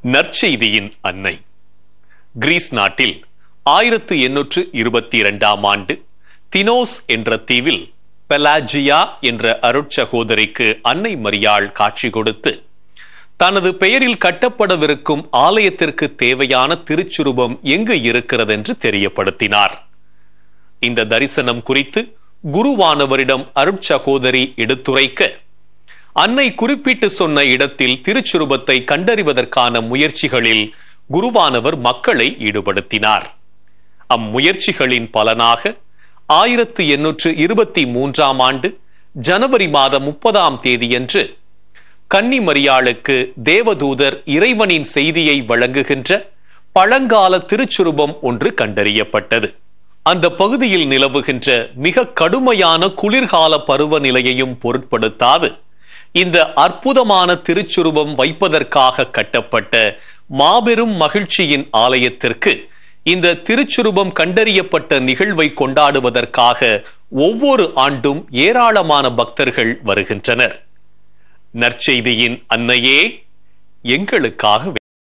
நற்செய்தியின் அன்னை கிரீஸ் நாட்டில் ஆயிரத்து எண்ணூற்று இருபத்தி இரண்டாம் ஆண்டு தினோஸ் என்ற தீவில் பெலாஜியா என்ற அருட்சகோதரிக்கு அன்னை மரியாள் காட்சி கொடுத்து தனது பெயரில் கட்டப்படவிருக்கும் ஆலயத்திற்கு தேவையான திருச்சுரூபம் எங்கு இருக்கிறது என்று தெரியப்படுத்தினார் இந்த தரிசனம் குறித்து குருவானவரிடம் அருட்சகோதரி எடுத்துரைக்க அன்னை குறிப்பிட்டு சொன்ன இடத்தில் திருச்சுரூபத்தை கண்டறிவதற்கான முயற்சிகளில் குருவானவர் மக்களை ஈடுபடுத்தினார் அம்முயற்சிகளின் பலனாக ஆயிரத்து எண்ணூற்று இருபத்தி மூன்றாம் ஆண்டு ஜனவரி மாதம் முப்பதாம் தேதியன்று கன்னி மரியாளுக்கு தேவதூதர் இறைவனின் செய்தியை வழங்குகின்ற பழங்கால திருச்சுரூபம் ஒன்று கண்டறியப்பட்டது அந்த பகுதியில் நிலவுகின்ற மிக கடுமையான குளிர்கால பருவநிலையையும் பொருட்படுத்தாது இந்த அற்புதமான திருச்சுரூபம் வைப்பதற்காக கட்டப்பட்ட மாபெரும் மகிழ்ச்சியின் ஆலயத்திற்கு இந்த திருச்சுரூபம் கண்டறியப்பட்ட நிகழ்வை கொண்டாடுவதற்காக ஒவ்வொரு ஆண்டும் ஏராளமான பக்தர்கள் வருகின்றனர் நற்செய்தியின் அன்னையே எங்களுக்காக